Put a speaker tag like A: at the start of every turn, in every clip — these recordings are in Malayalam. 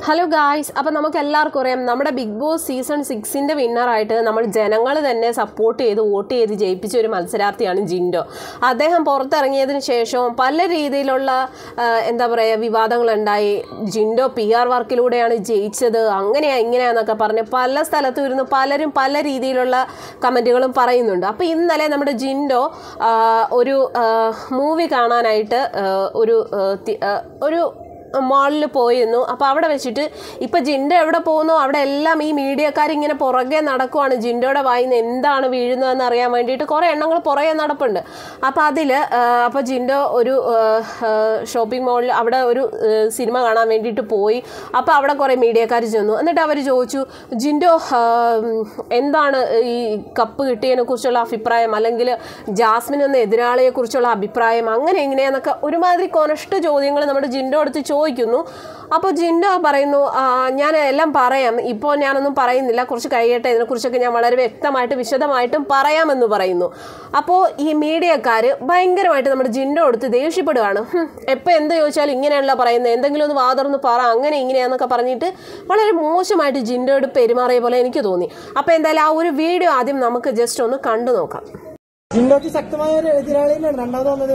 A: ഹലോ ഗായ്സ് അപ്പം നമുക്ക് എല്ലാവർക്കും അറിയാം നമ്മുടെ ബിഗ് ബോസ് സീസൺ സിക്സിൻ്റെ വിന്നറായിട്ട് നമ്മൾ ജനങ്ങൾ തന്നെ സപ്പോർട്ട് ചെയ്ത് വോട്ട് ചെയ്ത് ജയിപ്പിച്ച ഒരു മത്സരാർത്ഥിയാണ് ജിൻഡോ അദ്ദേഹം പുറത്തിറങ്ങിയതിന് ശേഷവും പല രീതിയിലുള്ള ആ, എന്താ പറയുക വിവാദങ്ങളുണ്ടായി ജിൻഡോ പി ആർ വർക്കിലൂടെയാണ് ജയിച്ചത് അങ്ങനെയാ ഇങ്ങനെയാന്നൊക്കെ പറഞ്ഞ് പല സ്ഥലത്തും ഇരുന്ന് പലരും പല രീതിയിലുള്ള കമൻറ്റുകളും പറയുന്നുണ്ട് അപ്പോൾ ഇന്നലെ നമ്മുടെ ജിൻഡോ ആ, ഒരു മൂവി കാണാനായിട്ട് ആ, ഒരു ആ, തി- ആ, ഒരു മാളിൽ പോയിരുന്നു അപ്പോൾ അവിടെ വെച്ചിട്ട് ഇപ്പോൾ ജിൻഡോ എവിടെ പോകുന്നു അവിടെ എല്ലാം ഈ മീഡിയക്കാർ ഇങ്ങനെ പുറകെ നടക്കുവാണ് ജിൻഡോയുടെ വായിൽ നിന്ന് എന്താണ് വീഴുന്നതെന്ന് അറിയാൻ വേണ്ടിയിട്ട് കുറേ എണ്ണങ്ങൾ പുറകെ നടപ്പുണ്ട് അപ്പോൾ അതിൽ അപ്പോൾ ജിൻഡോ ഒരു ഷോപ്പിംഗ് മാളിൽ അവിടെ ഒരു ആ, സിനിമ കാണാൻ വേണ്ടിയിട്ട് പോയി അപ്പോൾ അവിടെ കുറേ മീഡിയക്കാർ ചെന്നു എന്നിട്ട് അവർ ചോദിച്ചു ജിൻഡോ ആ, ഉം, എന്താണ് ഈ കപ്പ് കിട്ടിയതിനെ കുറിച്ചുള്ള അഭിപ്രായം അല്ലെങ്കിൽ ജാസ്മിൻ എന്ന എതിരാളിയെ കുറിച്ചുള്ള അഭിപ്രായം അങ്ങനെ എങ്ങനെയാന്നൊക്കെ ഒരുമാതിരി കൊനഷ്ട ചോദ്യങ്ങൾ നമ്മുടെ ജിൻഡോ അടുത്ത് ചോദിക്കുന്നു അപ്പോൾ ജിൻഡോ പറയുന്നു "ആ, ഞാൻ എല്ലാം പറയാം ഇപ്പോൾ ഞാനൊന്നും പറയുന്നില്ല കുറച്ച് കഴിയട്ടെ ഇതിനെക്കുറിച്ചൊക്കെ ഞാൻ വളരെ വ്യക്തമായിട്ട് വിശദമായിട്ടും പറയാമെന്ന് പറയുന്നു അപ്പോൾ ഈ മീഡിയക്കാർ ഭയങ്കരമായിട്ട് നമ്മുടെ ജിൻഡോ അടുത്ത് ദേഷ്യപ്പെടുകയാണ് എപ്പോൾ എന്ത് ചോദിച്ചാലും ഇങ്ങനെയല്ല പറയുന്നത് എന്തെങ്കിലും ഒന്ന് വാതർന്ന് പറ അങ്ങനെ ഇങ്ങനെയാന്നൊക്കെ പറഞ്ഞിട്ട് വളരെ മോശമായിട്ട് ജിൻഡോയോട് പെരുമാറിയ പോലെ എനിക്ക് തോന്നി അപ്പോൾ എന്തായാലും ആ ഒരു വീഡിയോ ആദ്യം നമുക്ക് ജസ്റ്റ് ഒന്ന് കണ്ടു നോക്കാം
B: ജിൻഡോക്ക് ശക്തമായ ഒരു എതിരാളി തന്നെയാണ് രണ്ടാമത് വന്നത്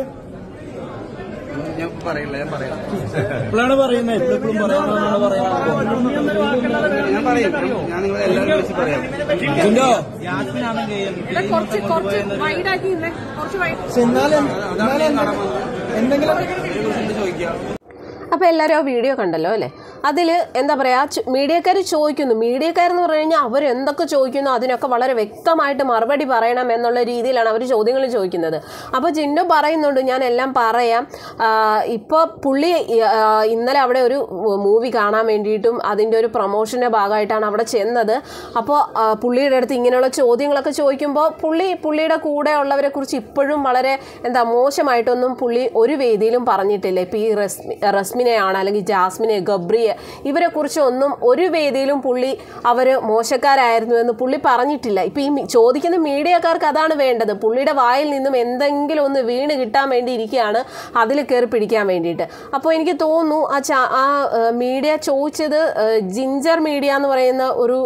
C: ഞാൻ പറയില്ല ഞാൻ പറയാം
B: ഇപ്പോഴാണ് പറയുന്നത് ഇപ്പോഴും പറയാനാണ്
C: ഞാൻ പറയും ഞാൻ നിങ്ങളെ എല്ലാവരും വിളിച്ച് പറയാം
B: ജിൻഡോ
D: കുറച്ച് കുറച്ച് വൈഡാക്കി നിന്നേ കുറച്ച് വൈഡ്
B: പക്ഷെ എന്നാലും എന്നാലും എന്തെങ്കിലും
C: ഇതിനെക്കുറിച്ച് ചോദിക്കാം
A: അപ്പോൾ എല്ലാവരും ആ വീഡിയോ കണ്ടല്ലോ അല്ലേ അതിൽ എന്താ പറയുക മീഡിയക്കാർ ചോദിക്കുന്നു മീഡിയക്കാരെന്ന് പറഞ്ഞു കഴിഞ്ഞാൽ അവർ എന്തൊക്കെ ചോദിക്കുന്നു അതിനൊക്കെ വളരെ വ്യക്തമായിട്ട് മറുപടി പറയണം എന്നുള്ള രീതിയിലാണ് അവർ ചോദ്യങ്ങൾ ചോദിക്കുന്നത് അപ്പോൾ ജിൻഡോ പറയുന്നുണ്ട് ഞാൻ എല്ലാം പറയാം ഇപ്പോൾ പുള്ളി ആ, ഇന്നലെ അവിടെ ഒരു മൂവി കാണാൻ വേണ്ടിയിട്ടും അതിൻ്റെ ഒരു പ്രൊമോഷൻ്റെ ഭാഗമായിട്ടാണ് അവിടെ ചെന്നത് അപ്പോൾ ആ, പുള്ളിയുടെ അടുത്ത് ഇങ്ങനെയുള്ള ചോദ്യങ്ങളൊക്കെ ചോദിക്കുമ്പോൾ പുള്ളി പുള്ളിയുടെ കൂടെ ഉള്ളവരെ കുറിച്ച് ഇപ്പോഴും വളരെ എന്താ മോശമായിട്ടൊന്നും പുള്ളി ഒരു വേദിയിലും പറഞ്ഞിട്ടില്ല ഇപ്പോൾ ഈ റസ്മി റസ്മിനെയാണ് അല്ലെങ്കിൽ ജാസ്മിനെ ഗബ്രിയെ ഇവരെ കുറിച്ച് ഒന്നും ഒരു വേദിയിലും പുള്ളി അവർ മോശക്കാരായിരുന്നു എന്ന് പുള്ളി പറഞ്ഞിട്ടില്ല ഇപ്പോൾ ഈ മി- ചോദിക്കുന്ന മീഡിയക്കാർക്ക് അതാണ് വേണ്ടത് പുള്ളിയുടെ വായിൽ നിന്നും എന്തെങ്കിലും ഒന്ന് വീണ് കിട്ടാൻ വേണ്ടി ഇരിക്കുകയാണ് അതിൽ കയറി പിടിക്കാൻ വേണ്ടിയിട്ട് അപ്പോൾ എനിക്ക് തോന്നുന്നു ആ ചാ ആ മീഡിയ ചോദിച്ചത് ആ, ജിഞ്ചർ മീഡിയ എന്ന് പറയുന്ന ഒരു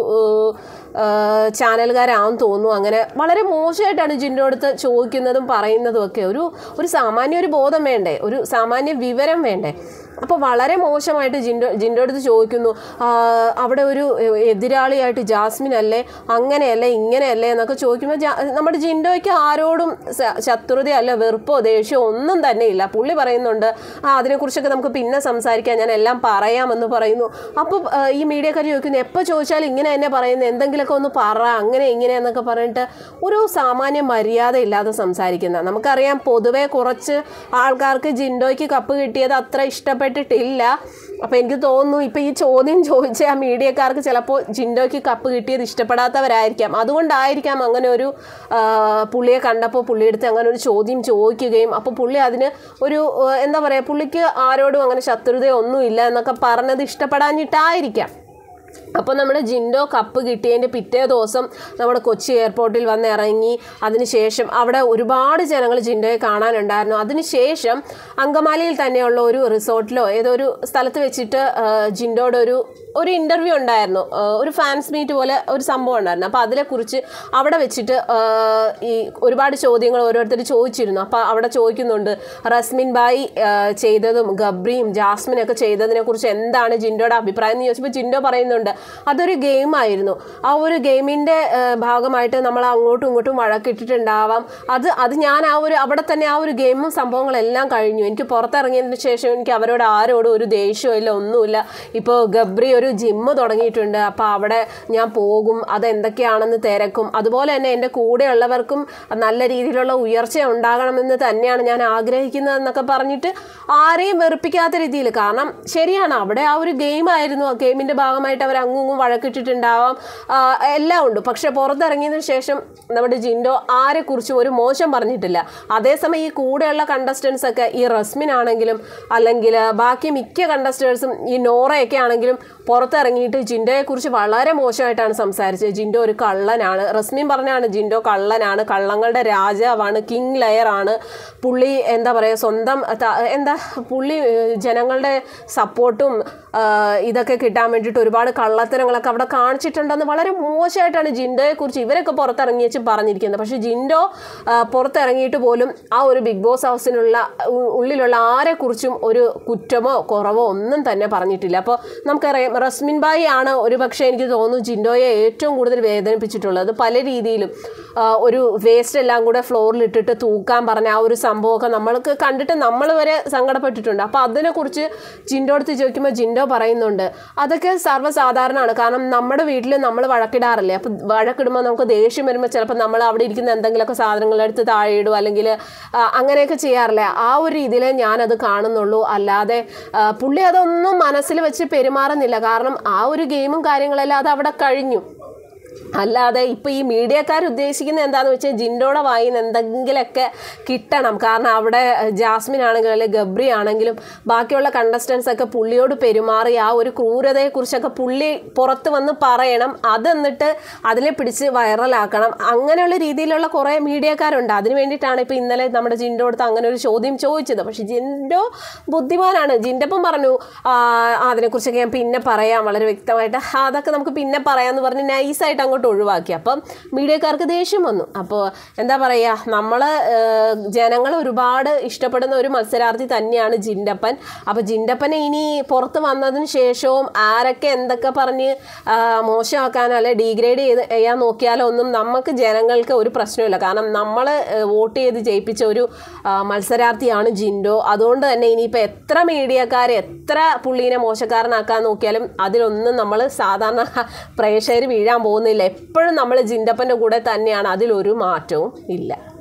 A: ആ, ചാനലുകാരാണെന്ന് തോന്നുന്നു അങ്ങനെ വളരെ മോശമായിട്ടാണ് ജിൻ്റെ അടുത്ത് ചോദിക്കുന്നതും പറയുന്നതും ഒക്കെ ഒരു ഒരു സാമാന്യ ഒരു ബോധം വേണ്ടേ ഒരു സാമാന്യ വിവരം വേണ്ടേ അപ്പോൾ വളരെ മോശമായിട്ട് ജിൻഡോ ജിൻ്റെ അടുത്ത് ചോദിക്കുന്നു "ആ, അവിടെ ഒരു എതിരാളിയായിട്ട് ജാസ്മിൻ അല്ലേ അങ്ങനെയല്ലേ ഇങ്ങനെയല്ലേ എന്നൊക്കെ ചോദിക്കുമ്പോൾ ജാ- നമ്മുടെ ജിൻഡോയ്ക്ക് ആരോടും സ- ശത്രുതയല്ല വെറുപ്പോ ദേഷ്യമോ ഒന്നും തന്നെ ഇല്ല പുള്ളി പറയുന്നുണ്ട് ആ അതിനെക്കുറിച്ചൊക്കെ നമുക്ക് പിന്നെ സംസാരിക്കാം ഞാൻ എല്ലാം പറയാമെന്ന് പറയുന്നു അപ്പോൾ ഈ മീഡിയക്കാർ ചോദിക്കുന്നു എപ്പോൾ ചോദിച്ചാലും ഇങ്ങനെ തന്നെ പറയുന്നത് എന്തെങ്കിലുമൊക്കെ ഒന്ന് പറ അങ്ങനെ ഇങ്ങനെ എന്നൊക്കെ പറഞ്ഞിട്ട് ഒരു സാമാന്യ മര്യാദ ഇല്ലാതെ സംസാരിക്കുന്ന നമുക്കറിയാം പൊതുവേ കുറച്ച് ആൾക്കാർക്ക് ജിൻഡോയ്ക്ക് കപ്പ് കിട്ടിയത് അത്ര ഇഷ്ടപ്പെട്ടിട്ടില്ല അപ്പോൾ എനിക്ക് തോന്നുന്നു ഇപ്പോൾ ഈ ചോദ്യം ചോദിച്ച ആ മീഡിയക്കാർക്ക് ചിലപ്പോൾ ജിൻഡോയ്ക്ക് കപ്പ് കിട്ടിയത് ഇഷ്ടപ്പെടാത്തവരായിരിക്കാം അതുകൊണ്ടായിരിക്കാം അങ്ങനെ ഒരു ആ, പുള്ളിയെ കണ്ടപ്പോൾ പുള്ളിയെടുത്ത് അങ്ങനെ ഒരു ചോദ്യം ചോദിക്കുകയും അപ്പോൾ പുള്ളി അതിന് ഒരു ആ, എന്താ പറയുക പുള്ളിക്ക് ആരോടും അങ്ങനെ ശത്രുതയോ ഒന്നുമില്ല എന്നൊക്കെ പറഞ്ഞത് ഇഷ്ടപ്പെടാഞ്ഞിട്ടായിരിക്കാം അപ്പോൾ നമ്മുടെ ജിൻഡോ കപ്പ് കിട്ടിയതിൻ്റെ പിറ്റേ ദിവസം നമ്മുടെ കൊച്ചി എയർപോർട്ടിൽ വന്ന് ഇറങ്ങി അതിനുശേഷം അവിടെ ഒരുപാട് ജനങ്ങൾ ജിൻഡോയെ കാണാനുണ്ടായിരുന്നു അതിനുശേഷം അങ്കമാലിയിൽ തന്നെയുള്ള ഒരു റിസോർട്ടിലോ ഏതോ ഒരു സ്ഥലത്ത് വെച്ചിട്ട് ആ, ജിൻഡോയുടെ ഒരു ഒരു ഇൻ്റർവ്യൂ ഉണ്ടായിരുന്നു ആ, ഒരു ഫാൻസ് മീറ്റ് പോലെ ഒരു സംഭവം ഉണ്ടായിരുന്നു അപ്പോൾ അതിനെക്കുറിച്ച് അവിടെ വെച്ചിട്ട് ആ, ഈ ഒരുപാട് ചോദ്യങ്ങൾ ഓരോരുത്തർ ചോദിച്ചിരുന്നു അപ്പോൾ അവിടെ ചോദിക്കുന്നുണ്ട് റസ്മിൻ ബായി ആ, ചെയ്തതും ഗബ്രിയും ജാസ്മിനൊക്കെ ചെയ്തതിനെ കുറിച്ച് എന്താണ് ജിൻഡോയുടെ അഭിപ്രായം എന്ന് ചോദിച്ചപ്പോൾ ജിൻഡോ പറയുന്നുണ്ട് അതൊരു ഗെയിമായിരുന്നു ആ ഒരു ഗെയിമിൻ്റെ ഭാഗമായിട്ട് നമ്മൾ അങ്ങോട്ടും ഇങ്ങോട്ടും വഴക്കിട്ടിട്ടുണ്ടാവാം അത് അത് ഞാൻ ആ ഒരു അവിടെ തന്നെ ആ ഒരു ഗെയിമും സംഭവങ്ങളെല്ലാം കഴിഞ്ഞു എനിക്ക് പുറത്തിറങ്ങിയതിന് ശേഷം എനിക്ക് അവരോട് ആരോടും ഒരു ദേഷ്യവും ഇല്ല ഒന്നുമില്ല ഇപ്പോൾ ഗബ്രി ഒരു ജിമ്മ് തുടങ്ങിയിട്ടുണ്ട് അപ്പോൾ അവിടെ ഞാൻ പോകും അതെന്തൊക്കെയാണെന്ന് തിരക്കും അതുപോലെ തന്നെ എൻ്റെ കൂടെയുള്ളവർക്കും നല്ല രീതിയിലുള്ള ഉയർച്ച ഉണ്ടാകണമെന്ന് തന്നെയാണ് ഞാൻ ആഗ്രഹിക്കുന്നതെന്നൊക്കെ പറഞ്ഞിട്ട് ആരെയും വെറുപ്പിക്കാത്ത രീതിയിൽ കാരണം ശരിയാണ് അവിടെ ആ ഒരു ഗെയിമായിരുന്നു ആ ഗെയിമിൻ്റെ ഭാഗമായിട്ട് അവർ അങ്ങും ഇങ്ങും വഴക്കിട്ടിട്ടുണ്ടാവാം ആ, എല്ലാം ഉണ്ട് പക്ഷെ പുറത്തിറങ്ങിയതിന് ശേഷം നമ്മുടെ ജിൻഡോ ആരെക്കുറിച്ചും ഒരു മോശം പറഞ്ഞിട്ടില്ല അതേസമയം ഈ കൂടെയുള്ള കണ്ടസ്റ്റൻസ് ഒക്കെ ഈ റസ്മിൻ ആണെങ്കിലും അല്ലെങ്കിൽ ബാക്കി മിക്ക കണ്ടസ്റ്റേഴ്സും ഈ നോറയൊക്കെ ആണെങ്കിലും പുറത്തിറങ്ങിയിട്ട് ജിൻഡോയെക്കുറിച്ച് വളരെ മോശമായിട്ടാണ് സംസാരിച്ചത് ജിൻഡോ ഒരു കള്ളനാണ് റസ്മിൻ പറഞ്ഞാണ് ജിൻഡോ കള്ളനാണ് കള്ളങ്ങളുടെ രാജാവാണ് കിങ് ലെയർ ആണ് പുള്ളി എന്താ പറയുക സ്വന്തം ത- എന്താ പുള്ളി ഏഹ്, ജനങ്ങളുടെ സപ്പോർട്ടും ആ, ഇതൊക്കെ കിട്ടാൻ വേണ്ടിയിട്ട് ഒരുപാട് കള്ളത്തരങ്ങളൊക്കെ അവിടെ കാണിച്ചിട്ടുണ്ടെന്ന് വളരെ മോശമായിട്ടാണ് ജിൻഡോയെ കുറിച്ച് ഇവരൊക്കെ പുറത്തിറങ്ങി വെച്ച് പറഞ്ഞിരിക്കുന്നത് പക്ഷേ ജിൻഡോ ആ, പുറത്തിറങ്ങിയിട്ട് പോലും ആ ഒരു ബിഗ് ബോസ് ഹൗസിനുള്ള ഉ- ഉള്ളിലുള്ള ആരെക്കുറിച്ചും ഒരു കുറ്റമോ കുറവോ ഒന്നും തന്നെ പറഞ്ഞിട്ടില്ല അപ്പോൾ നമുക്കറിയാം റസ്മിൻ ബായി ആണ് ഒരു പക്ഷേ എനിക്ക് തോന്നുന്നു ജിൻഡോയെ ഏറ്റവും കൂടുതൽ വേദനിപ്പിച്ചിട്ടുള്ളത് പല രീതിയിലും ആ, ഒരു വേസ്റ്റ് എല്ലാം കൂടെ ഫ്ലോറിൽ ഇട്ടിട്ട് തൂക്കാൻ പറഞ്ഞ ആ ഒരു സംഭവമൊക്കെ നമ്മൾക്ക് കണ്ടിട്ട് നമ്മൾ വരെ സങ്കടപ്പെട്ടിട്ടുണ്ട് അപ്പോൾ അതിനെക്കുറിച്ച് ജിൻഡോ അടുത്ത് ചോദിക്കുമ്പോൾ ജിൻഡോ പറയുന്നുണ്ട് അതൊക്കെ സർവ്വസാധാരണമാണ് കാരണം നമ്മുടെ വീട്ടിൽ നമ്മൾ വഴക്കിടാറില്ലേ അപ്പം വഴക്കിടുമ്പോൾ നമുക്ക് ദേഷ്യം വരുമ്പോൾ ചിലപ്പോൾ നമ്മൾ അവിടെ ഇരിക്കുന്ന എന്തെങ്കിലുമൊക്കെ സാധനങ്ങളെടുത്ത് താഴെ ഇടും അല്ലെങ്കിൽ ആ, അങ്ങനെയൊക്കെ ചെയ്യാറില്ലേ ആ ഒരു രീതിയിൽ ഞാനത് കാണുന്നുള്ളൂ അല്ലാതെ ആ, പുള്ളി അതൊന്നും മനസ്സിൽ വെച്ച് പെരുമാറുന്നില്ല കാരണം ആ ഒരു ഗെയിമും കാര്യങ്ങളെല്ലാം അത് അവിടെ കഴിഞ്ഞു അല്ലാതെ ഇപ്പൊ ഈ മീഡിയക്കാർ ഉദ്ദേശിക്കുന്നത് എന്താന്ന് വെച്ചാൽ ജിൻഡോടെ വായിന്ന് എന്തെങ്കിലുമൊക്കെ കിട്ടണം കാരണം അവിടെ ജാസ്മിൻ ആണെങ്കിലും അല്ലെങ്കിൽ ഗബ്രി ആണെങ്കിലും ബാക്കിയുള്ള കണ്ടസ്റ്റൻസ് ഒക്കെ പുള്ളിയോട് പെരുമാറി ആ ഒരു ക്രൂരതയെക്കുറിച്ചൊക്കെ പുള്ളി പുറത്ത് വന്ന് പറയണം അത് എന്നിട്ട് അതിനെ പിടിച്ച് വൈറലാക്കണം അങ്ങനെയുള്ള രീതിയിലുള്ള കുറേ മീഡിയക്കാരുണ്ട് അതിന് വേണ്ടിയിട്ടാണ് ഇപ്പോൾ ഇന്നലെ നമ്മുടെ ജിൻഡോ അടുത്ത് അങ്ങനെ ഒരു ചോദ്യം ചോദിച്ചത് പക്ഷെ ജിൻഡോ ബുദ്ധിമാനാണ് ജിൻഡപ്പം പറഞ്ഞു "ആ, അതിനെക്കുറിച്ചൊക്കെ ഞാൻ പിന്നെ പറയാം വളരെ വ്യക്തമായിട്ട് "ആ, അതൊക്കെ നമുക്ക് പിന്നെ പറയാമെന്ന് പറഞ്ഞ് നൈസായിട്ട് അങ്ങോട്ട് ഒഴിവാക്കി അപ്പം മീഡിയക്കാർക്ക് ദേഷ്യം വന്നു അപ്പോൾ എന്താ പറയുക നമ്മൾ ജനങ്ങൾ ഒരുപാട് ഇഷ്ടപ്പെടുന്ന ഒരു മത്സരാർത്ഥി തന്നെയാണ് ജിൻഡപ്പൻ അപ്പോൾ ജിൻഡപ്പനെ ഇനി പുറത്ത് വന്നതിന് ശേഷവും ആരൊക്കെ എന്തൊക്കെ പറഞ്ഞ് ആ, മോശമാക്കാനോ അല്ലെ ഡീഗ്രേഡ് ചെയ്ത് ചെയ്യാൻ നോക്കിയാലോ ഒന്നും നമുക്ക് ജനങ്ങൾക്ക് ഒരു പ്രശ്നമില്ല കാരണം നമ്മൾ വോട്ട് ചെയ്ത് ജയിപ്പിച്ച ഒരു ആ, മത്സരാർത്ഥിയാണ് ജിൻഡോ അതുകൊണ്ട് തന്നെ ഇനിയിപ്പോൾ എത്ര മീഡിയക്കാർ എത്ര പുള്ളീനെ മോശക്കാരനാക്കാൻ നോക്കിയാലും അതിലൊന്നും നമ്മൾ സാധാരണ പ്രേക്ഷകർ വീഴാൻ പോകുന്നില്ല എപ്പോഴും നമ്മൾ ജിൻഡപ്പൻ്റെ കൂടെ തന്നെയാണ് അതിലൊരു മാറ്റവും ഇല്ല